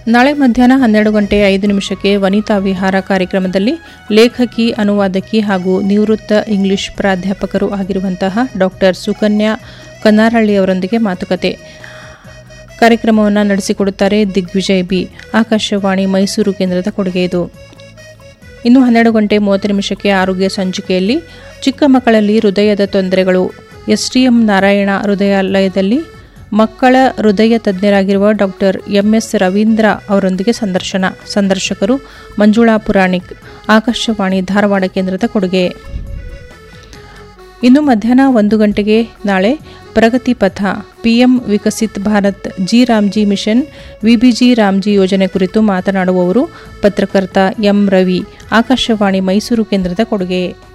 ನಾಳೆ ಮಧ್ಯಾಹ್ನ ಹನ್ನೆರಡು ಗಂಟೆ ಐದು ನಿಮಿಷಕ್ಕೆ ವನಿತಾ ವಿಹಾರ ಕಾರ್ಯಕ್ರಮದಲ್ಲಿ ಲೇಖಕಿ ಅನುವಾದಕಿ ಹಾಗೂ ನಿವೃತ್ತ ಇಂಗ್ಲಿಷ್ ಪ್ರಾಧ್ಯಾಪಕರು ಆಗಿರುವಂತಹ ಡಾಕ್ಟರ್ ಸುಕನ್ಯಾ ಕನ್ನಾರಳ್ಳಿ ಅವರೊಂದಿಗೆ ಮಾತುಕತೆ ಕಾರ್ಯಕ್ರಮವನ್ನು ನಡೆಸಿಕೊಡುತ್ತಾರೆ ದಿಗ್ವಿಜಯ್ ಬಿ ಆಕಾಶವಾಣಿ ಮೈಸೂರು ಕೇಂದ್ರದ ಕೊಡುಗೆ ಇದು ಇನ್ನು ಹನ್ನೆರಡು ಗಂಟೆ ಮೂವತ್ತು ನಿಮಿಷಕ್ಕೆ ಆರೋಗ್ಯ ಸಂಚಿಕೆಯಲ್ಲಿ ಚಿಕ್ಕ ಮಕ್ಕಳಲ್ಲಿ ಹೃದಯದ ತೊಂದರೆಗಳು ಎಸ್ಟಿಎಂ ನಾರಾಯಣ ಹೃದಯಾಲಯದಲ್ಲಿ ಮಕ್ಕಳ ಹೃದಯ ತಜ್ಞರಾಗಿರುವ ಡಾಕ್ಟರ್ ಎಂಎಸ್ ರವೀಂದ್ರ ಅವರೊಂದಿಗೆ ಸಂದರ್ಶನ ಸಂದರ್ಶಕರು ಮಂಜುಳಾ ಪುರಾಣಿಕ್ ಆಕಾಶವಾಣಿ ಧಾರವಾಡ ಕೇಂದ್ರದ ಕೊಡುಗೆ ಇನ್ನು ಮಧ್ಯಾಹ್ನ ಒಂದು ಗಂಟೆಗೆ ನಾಳೆ ಪ್ರಗತಿ ಪಥ PM Viksit Bharat G Ramji mission VBG Ramji ಯೋಜನೆ ಕುರಿತು ಮಾತನಾಡುವವರು ಪತ್ರಕರ್ತ ಎಂ ರವಿ ಆಕಾಶವಾಣಿ ಮೈಸೂರು ಕೇಂದ್ರದ ಕೊಡುಗೆ